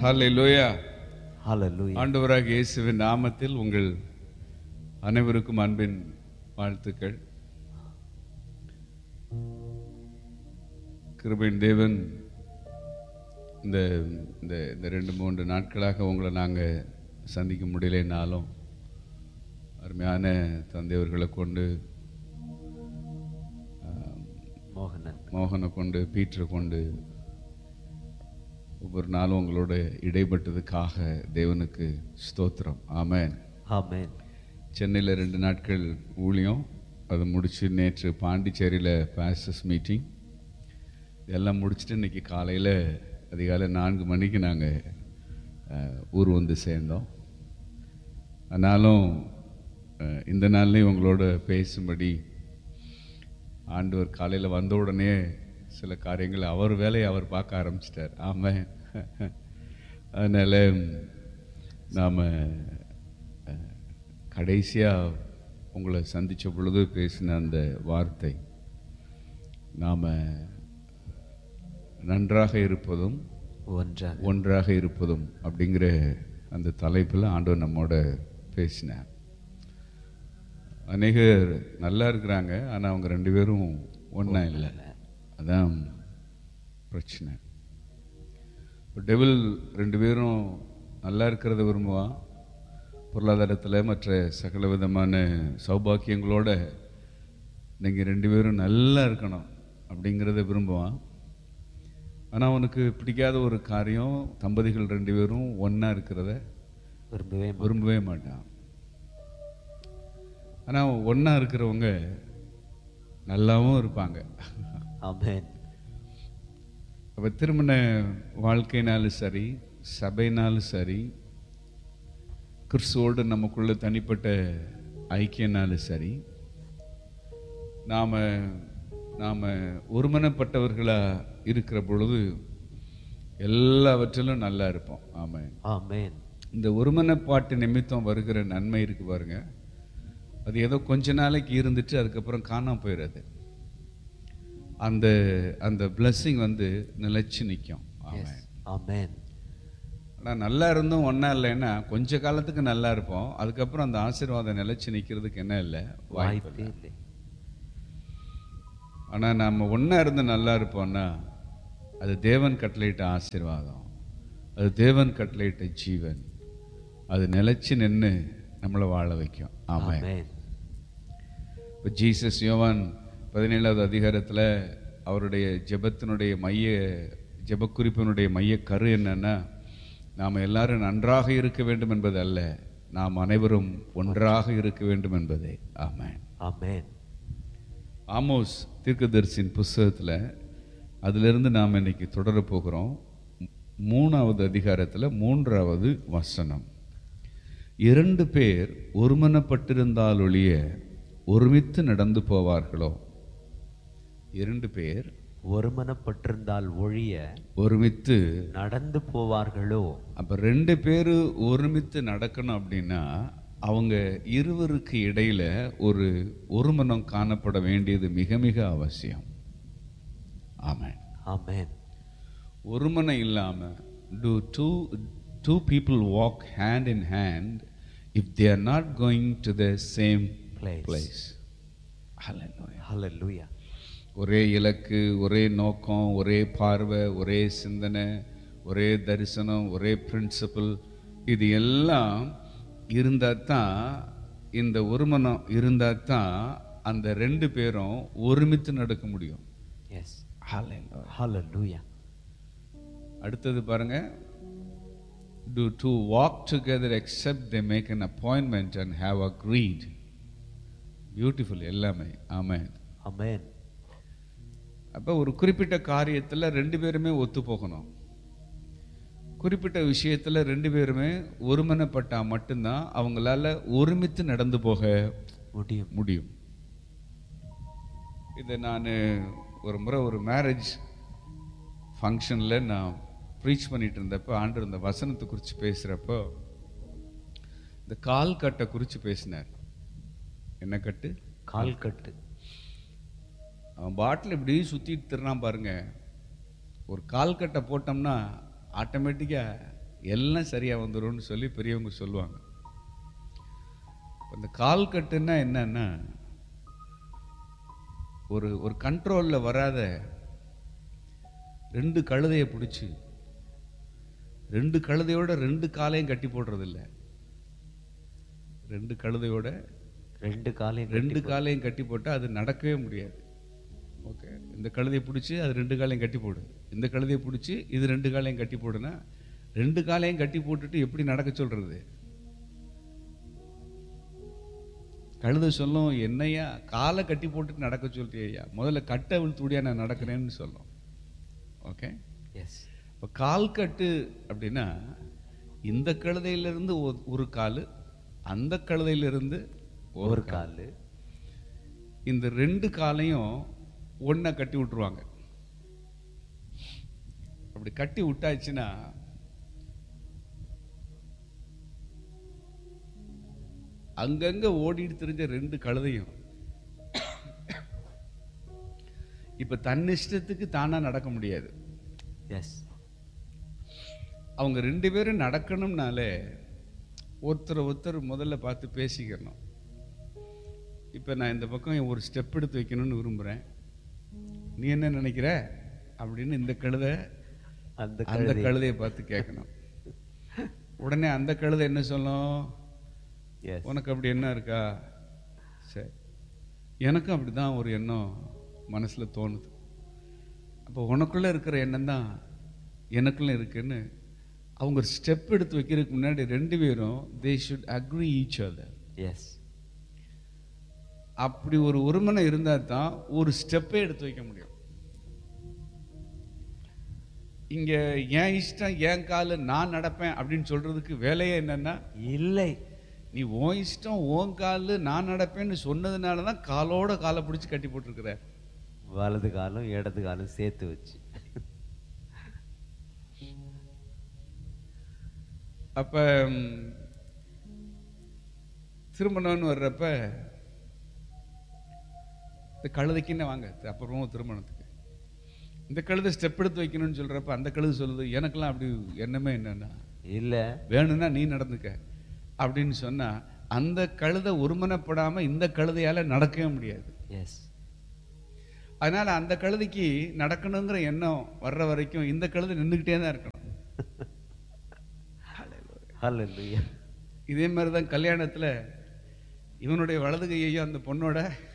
ஹalleluya Hallelujah. ஆண்டவராக இயேசுவின் நாமத்தில் உங்கள் அனைவருக்கும் அன்பின் வாழ்த்துக்கள் கிருபையின் தேவன் இந்த இந்த இந்த ரெண்டு மூன்று நாட்களாக உங்களை நாங்கள் சந்திக்க முடியலைனாலும் அருமையான தந்தையவர்களை கொண்டு மோகனன் மோகனை கொண்டு பீட்டரை கொண்டு ஒவ்வொரு நாளும் உங்களோட இடைப்பட்டதுக்காக தேவனுக்கு ஸ்தோத்திரம் ஆமென் ஆமென் சென்னையில் ரெண்டு நாட்கள் ஊழியம் அதை முடிச்சு நேற்று பாண்டிச்சேரியில் பாஸ்டர்ஸ் மீட்டிங் இதெல்லாம் முடிச்சுட்டு இன்னைக்கு காலையில் அதிகாலை நான்கு மணிக்கு நாங்கள் ஊர் வந்து சேர்ந்தோம் ஆனாலும் அஹ், இந்த நாள்லேயும் உங்களோட பேசும்படி ஆண்டவர் காலையில் வந்த உடனே சில காரியங்களை அவர் வேலையை அவர் பார்க்க ஆரம்பிச்சிட்டார் ஆமாம் அதனால் நாம் கடைசியாக உங்களை சந்தித்த பொழுது பேசின அந்த வார்த்தை நாம் நன்றாக இருப்பதும் ஒன்றாக ஒன்றாக இருப்பதும் அப்படிங்கிற அந்த தலைப்பில் ஆண்டவர் நம்மோட பேசினார் அநேகர் நல்லா இருக்கிறாங்க ஆனால் அவங்க ரெண்டு பேரும் ஒன்றா இல்லை அதான் பிரச்சனை இப்போ டெவில் ரெண்டு பேரும் நல்லா இருக்கிறத விரும்புவான் பொருளாதாரத்தில் மற்ற சகல விதமான சௌபாக்கியங்களோட நீங்கள் ரெண்டு பேரும் நல்லா இருக்கணும் அப்படிங்கிறத விரும்புவான் ஆனால் அவனுக்கு பிடிக்காத ஒரு காரியம் தம்பதிகள் ரெண்டு பேரும் ஒன்றா இருக்கிறத விரும்பவே மாட்டேன். விரும்பவே மாட்டான் ஆனால் ஒன்றா இருக்கிறவங்க நல்லாவும் இருப்பாங்க ஆமென் அப்போ திருமண வாழ்க்கைனாலும் சரி சபைனாலும் சரி கிறிஸ்துவோடு நமக்குள்ள தனிப்பட்ட ஐக்கியனாலும் சரி நாம் நாம் ஒருமனப்பட்டவர்களாக இருக்கிற பொழுது எல்லாவற்றிலும் நல்லா இருப்போம் ஆமாம் ஆமென் இந்த ஒருமனப்பாட்டு நிமித்தம் வருகிற நன்மை இருக்கு பாருங்க அது ஏதோ கொஞ்ச நாளைக்கு இருந்துட்டு அதுக்கப்புறம் காணாம போயிடாது அந்த அந்த blessing வந்து நிலைச்சு நிற்கும் ஆமாம் ஆமென் ஆனால் நல்லா இருந்தும் ஒன்றா இல்லைன்னா கொஞ்ச காலத்துக்கு நல்லா இருப்போம் அதுக்கப்புறம் அந்த ஆசீர்வாதம் நிலைச்சு நிற்கிறதுக்கு என்ன இல்லை வாய்ப்பு வாய்ப்பே இல்லை ஆனால் நம்ம ஒன்றா இருந்து நல்லா இருப்போம்னா அது தேவன் கட்டளையிட்ட ஆசீர்வாதம் அது தேவன் கட்டளையிட்ட ஜீவன் அது நிலைச்சு நின்று நம்மளை வாழ வைக்கும் ஆமாம் ஆமென் இப்போ ஜீசஸ் யோவான் பதினேழாவது அதிகாரத்தில் அவருடைய ஜெபத்தினுடைய மைய ஜெபக்குறிப்பினுடைய மைய கரு என்னன்னா நாம் எல்லாரும் நன்றாக இருக்க வேண்டும் என்பது அல்ல நாம் அனைவரும் ஒன்றாக இருக்க வேண்டும் என்பதே ஆமென் ஆமென் ஆமோஸ் தீர்க்கதரிசியின் புஸ்தகத்தில் அதிலிருந்து நாம் இன்னைக்கு தொடர போகிறோம் மூணாவது அதிகாரத்தில் மூன்றாவது வசனம் இரண்டு பேர் ஒருமனப்பட்டிருந்தால் ஒழிய ஒருமித்து நடந்து போவார்களோ இரண்டு பேர் ஒருமனப்பட்டிருந்தால் ஒழிய ஒருமித்து நடந்து போவார்களோ அப்போ ரெண்டு பேர் ஒருமித்து நடக்கணும் அப்படின்னா அவங்க இருவருக்கு இடையில ஒரு ஒருமனம் காணப்பட வேண்டியது மிக மிக அவசியம் ஆமாம் ஆமென் ஒருமனை இல்லாம do two two people walk hand in hand if they are not going to the same Place. place Hallelujah. ஹalleluya ஒரே இலக்கு ஒரே நோக்கம் ஒரே பார்வை ஒரே சிந்தனை ஒரே தரிசனம் ஒரே பிரின்சிபல் இது எல்லாம் இருந்தால் தான் இந்த ஒருமனம் இருந்தால் தான் அந்த ரெண்டு பேரும் ஒருமித்து நடக்க முடியும் எஸ் Hallelujah. ஹalleluya அடுத்தது பாருங்க do two walk together except they make an appointment and have agreed beautiful எல்லாமே ஆமென் ஆமென் அப்போ ஒரு குறிப்பிட்ட காரியத்தில் ரெண்டு பேருமே ஒத்து போகணும் குறிப்பிட்ட விஷயத்தில் ரெண்டு பேருமே ஒருமனப்பட்டா மட்டும்தான் அவங்களால ஒருமித்து நடந்து போக முடியும் முடியும் இதை நான் ஒரு முறை ஒரு மேரேஜ் ஃபங்க்ஷனில் நான் ப்ரீச் பண்ணிட்டு இருந்தப்போ ஆண்டு இந்த வசனத்தை குறித்து பேசுகிறப்போ இந்த கால் கட்டை குறித்து பேசினார் என்ன கட்டு கால் கட்டு அவன் பாட்டில் இப்படி சுற்றிட்டு திருறான் பாருங்க ஒரு கால் கட்டை போட்டோம்னா ஆட்டோமேட்டிக்காக எல்லாம் சரியா வந்துரும்னு சொல்லி பெரியவங்க சொல்லுவாங்க அந்த கால் கட்டுன்னா என்னன்னா ஒரு ஒரு கண்ட்ரோல்ல வராத ரெண்டு கழுதையை பிடிச்சி ரெண்டு கழுதையோட ரெண்டு காலையும் கட்டி போடுறது இல்ல ரெண்டு கழுதையோட ரெண்டு காலையும் ரெண்டு காலையும் கட்டி போட்டால் அது நடக்கவே முடியாது ஓகே இந்த கழுதையை பிடிச்சி அது ரெண்டு காலையும் கட்டி போடு இந்த கழுதையை பிடிச்சி இது ரெண்டு காலையும் கட்டி போடுனா ரெண்டு காலையும் கட்டி போட்டுட்டு எப்படி நடக்க சொல்றது கழுதை சொல்லும் என்னையா காலை கட்டி போட்டுட்டு நடக்க சொல்றியா முதல்ல கட்டை விழுத்துடியா நான் நடக்கிறேன்னு சொல்லும் ஓகே எஸ் இப்போ கால் கட்டு அப்படின்னா இந்த கழுதையிலிருந்து ஒ- ஒரு கால் அந்த கழுதையிலிருந்து ஒரு காலு இந்த ரெண்டு காலையும் ஒண்ணா கட்டி விட்டுருவாங்க அப்படி கட்டி விட்டாச்சுன்னா அங்கங்க ஓடிட்டு தெரிஞ்ச ரெண்டு கழுதையும் இப்ப தன்னிஷ்டத்துக்கு தானா நடக்க முடியாது எஸ் அவங்க ரெண்டு பேரும் நடக்கணும்னாலே ஒருத்தரை ஒருத்தர் முதல்ல பார்த்து பேசிக்கணும் இப்போ நான் இந்த பக்கம் ஒரு ஸ்டெப் எடுத்து வைக்கணும்னு விரும்புகிறேன் நீ என்ன நினைக்கிற அப்படின்னு இந்த கழுதை அந்த அந்த கழுதை கழுதையை பார்த்து கேட்கணும் உடனே அந்த கழுதை என்ன சொல்லும் எஸ் உனக்கு அப்படி என்ன இருக்கா சரி எனக்கும் அப்படி தான் ஒரு எண்ணம் மனசில் தோணுது அப்போ உனக்குள்ளே இருக்கிற எண்ணம் தான் எனக்குள்ள இருக்குன்னு அவங்க ஸ்டெப் எடுத்து வைக்கிறதுக்கு முன்னாடி ரெண்டு பேரும் they should agree each other yes அப்படி ஒரு ஒருமனை இருந்தால் தான் ஒரு ஸ்டெப்பே எடுத்து வைக்க முடியும் இங்க என் இஷ்டம் என் காலு நான் நடப்பேன் அப்படின்னு சொல்றதுக்கு வேலையே என்னன்னா இல்லை நீ உன் இஷ்டம் உன் காலு நான் நடப்பேன்னு சொன்னதுனால தான் காலோட காலை பிடிச்சி கட்டி போட்டிருக்கிற வலது காலும் இடது காலும் சேர்த்து வச்சு அப்ப ம், திருமணம்னு வர்றப்ப இந்த கழுதைக்கு என்ன வாங்க அப்புறமா திருமணத்துக்கு இந்த கழுதை ஸ்டெப் எடுத்து வைக்கணும்னு சொல்றப்ப அந்த கழுதை சொல்லுது எனக்கெல்லாம் அப்படி எண்ணமே என்னன்னா இல்ல வேணும்னா நீ நடந்துக்க அப்படின்னு சொன்னா அந்த கழுதை ஒருமனப்படாம இந்த கழுதையால நடக்கவே முடியாது எஸ் அதனால அந்த கழுதைக்கு நடக்கணுங்கிற எண்ணம் வர்ற வரைக்கும் இந்த கழுதை நின்றுக்கிட்டே தான் இருக்கணும் ஹalleluya இதே மாதிரி தான் கல்யாணத்துல இவனுடைய வலது கையையும் அந்த பொண்ணோட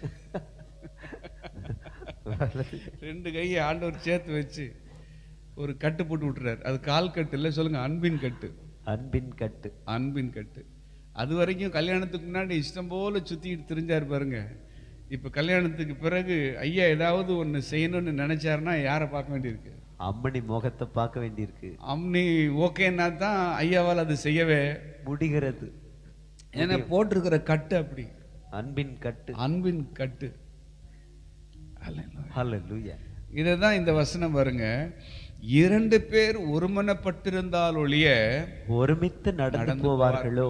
வலது ரெண்டு கையை ஆண்டவர் சேர்த்து வச்சு ஒரு கட்டு போட்டு விட்டுறாரு அது கால் கட்டு இல்லை சொல்லுங்க அன்பின் கட்டு அன்பின் கட்டு அன்பின் கட்டு அது வரைக்கும் கல்யாணத்துக்கு முன்னாடி இஷ்டம் போல சுத்திட்டு திரிஞ்சாரு பாருங்க இப்ப கல்யாணத்துக்கு பிறகு ஐயா ஏதாவது ஒண்ணு செய்யணும்னு நினைச்சாருன்னா யாரை பார்க்க வேண்டியிருக்கு அம்மணி முகத்தை பார்க்க வேண்டியிருக்கு அம்னி ஓகேன்னா தான் ஐயாவால் அது செய்யவே முடிகிறது ஏன்னா போட்டிருக்கிற கட்டு அப்படி அன்பின் கட்டு அன்பின் கட்டு அல்லேலூயா. ஹalleluya இதை தான் இந்த வசனம் பாருங்க இரண்டு பேர் ஒருமனப்பட்டிருந்தால் ஒழிய ஒருமித்து நடந்து நடந்து போவார்களோ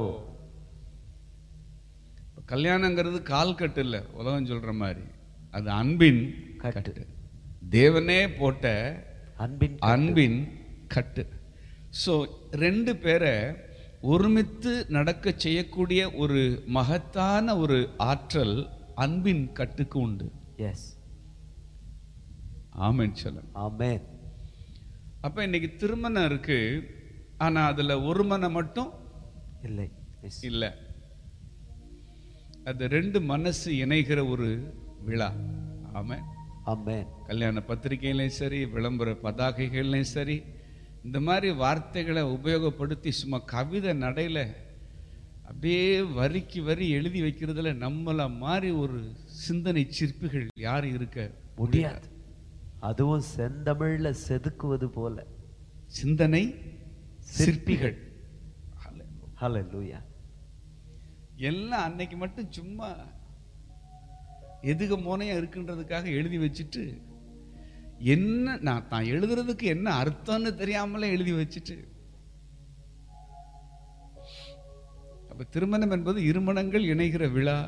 கல்யாணங்கிறது கால் கட்டு இல்ல உலகம் சொல்ற மாதிரி அது அன்பின் கட்டு. கட்டு தேவனே போட்ட அன்பின் அன்பின் கட்டு ஸோ ரெண்டு பேரை ஒருமித்து நடக்க செய்யக்கூடிய ஒரு மகத்தான ஒரு ஆற்றல் அன்பின் கட்டுக்கு உண்டு எஸ் ஆமென் சொல்லுங்க ஆமென் அப்ப இன்னைக்கு திருமணம் இருக்கு ஆனா அதுல ஒரு மனம் மட்டும் இல்லை எஸ் இல்ல அது ரெண்டு மனசு இணைகிற ஒரு விழா ஆமென் ஆமென் கல்யாண பத்திரிகையிலையும் சரி விளம்பர பதாகைகள்லையும் சரி இந்த மாதிரி வார்த்தைகளை உபயோகப்படுத்தி சும்மா கவிதை நடையில அப்படியே வரிக்கு வரி எழுதி வைக்கிறதுல நம்மள மாதிரி ஒரு சிந்தனை சிற்பிகள் யார் இருக்க முடியாது அதுவும் செந்தமிழ்ல செதுக்குவது போல சிந்தனை சிற்பிகள். சிற்பிகள் ஹalleluya எல்லாம் அன்னைக்கு மட்டும் சும்மா எதுக மோனையா இருக்குன்றதுக்காக எழுதி வச்சுட்டு என்ன நான் தான் எழுதுறதுக்கு என்ன அர்த்தம்னு தெரியாமலே எழுதி வச்சுட்டு அப்ப திருமணம் என்பது இருமணங்கள் இணைகிற விழா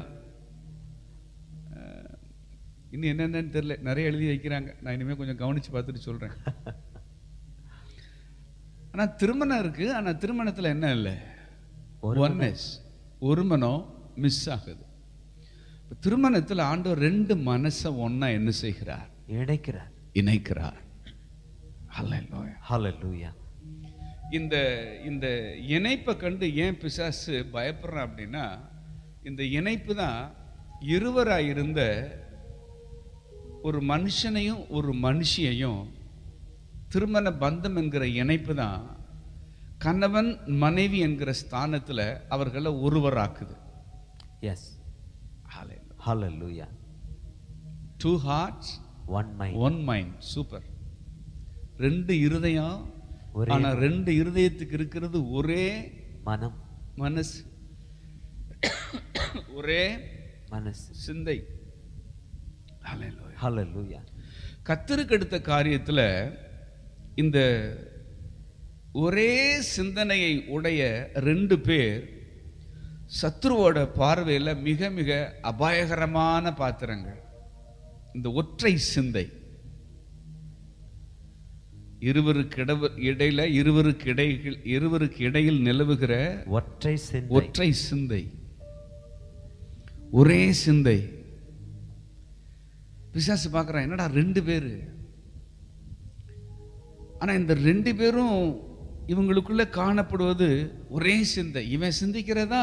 அஹ், இன்னும் என்னென்னு தெரியல நிறைய எழுதி வைக்கிறாங்க நான் இனிமே கொஞ்சம் கவனிச்சு பார்த்துட்டு சொல்றேன் ஆனா திருமணம் இருக்கு ஆனா திருமணத்துல என்ன இல்லை ஒரு ஒன்னஸ் ஒரு மனம் மிஸ் ஆகுது இப்ப திருமணத்துல ஆண்டவர் ரெண்டு மனசை ஒண்ணா என்ன செய்கிறார் இணைக்கிறார் இணைக்கிறார் Hallelujah. ஹalleluya இந்த இந்த இணைப்பை கண்டு ஏன் பிசாசு பயப்படுறான் அப்படின்னா இந்த இணைப்பு தான் இருவராக இருந்த ஒரு மனுஷனையும் ஒரு மனுஷியையும் திருமண பந்தம் என்கிற இணைப்பு தான் கணவன் மனைவி என்கிற ஸ்தானத்துல அவர்களை ஒருவராக்குது எஸ் ஹalleluya two hearts one mind one mind super ரெண்டு இருதயம் ஒரே ஆனா ரெண்டு இருதயத்துக்கு இருக்கிறது ஒரே மனம் மனசு ஒரே மனசு சிந்தை Hallelujah. ஹalleluya கத்தருக்கு எடுத்த காரியத்துல இந்த ஒரே சிந்தனையை உடைய ரெண்டு பேர் சத்ருவோட பார்வையில மிக மிக அபாயகரமான பாத்திரங்கள் இந்த ஒற்றை சிந்தை இருவருக்கு இடவு இடையில இருவருக்கு இடையில் இருவருக்கு இடையில் நிலவுகிற ஒற்றை சிந்தை ஒற்றை சிந்தை ஒரே சிந்தை பிசாசு பார்க்கறான் என்னடா ரெண்டு பேரு ஆனா இந்த ரெண்டு பேரும் இவங்களுக்குள்ள காணப்படுவது ஒரே சிந்தை இவன் சிந்திக்கிறதா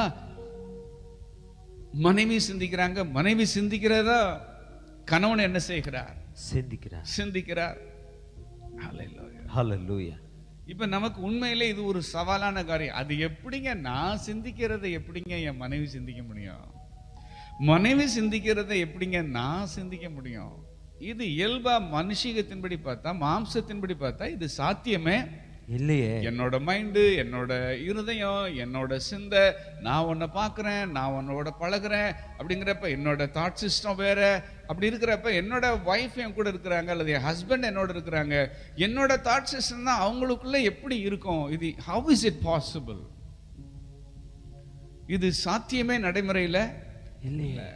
மனைவி சிந்திக்கிறாங்க மனைவி சிந்திக்கிறதா கணவன் என்ன செய்கிறார் சிந்திக்கிறார் சிந்திக்கிறார் Hallelujah. ஹalleluya இப்ப நமக்கு உண்மையிலே இது ஒரு சவாலான காரியம் அது எப்படிங்க நான் சிந்திக்கிறதை எப்படிங்க என் மனைவி சிந்திக்க முடியும் மனைவி சிந்திக்கிறதை எப்படிங்க நான் சிந்திக்க முடியும் இது இயல்பா மனுஷிகத்தின்படி பார்த்தா மாம்சத்தின்படி பார்த்தா இது சாத்தியமே இல்லையே என்னோட மைண்டு என்னோட இருதயம் என்னோட சிந்தை நான் உன்னை பார்க்குறேன் நான் உன்னோட பழகுறேன் அப்படிங்கிறப்ப என்னோட தாட் சிஸ்டம் வேற அப்படி இருக்கிறப்ப என்னோட ஒய்ஃப் என் கூட இருக்கிறாங்க அல்லது என் ஹஸ்பண்ட் என்னோட இருக்கிறாங்க என்னோட தாட் சிஸ்டம் தான் அவங்களுக்குள்ள எப்படி இருக்கும் இது ஹவ் இஸ் இட் பாசிபிள் இது சாத்தியமே நடைமுறையில் இல்லையே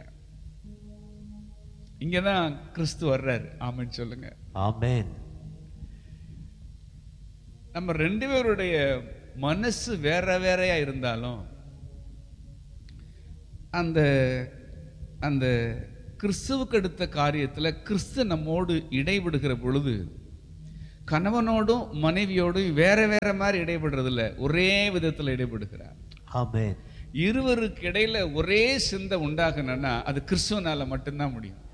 இங்கே தான் கிறிஸ்து வர்றாரு ஆமென்னு சொல்லுங்க ஆமென் நம்ம ரெண்டு பேருடைய மனசு வேற வேறையா இருந்தாலும் அந்த அந்த கிறிஸ்துவுக்கு அடுத்த காரியத்துல கிறிஸ்து நம்மோடு இடைவிடுகிற பொழுது கணவனோடும் மனைவியோடும் வேற வேற மாதிரி இடைபடுறது இல்ல ஒரே விதத்துல இடைபடுகிறார் ஆமென் இருவருக்கு இடையில ஒரே சிந்தை உண்டாகணும்னா அது கிறிஸ்துவனால மட்டும்தான் முடியும்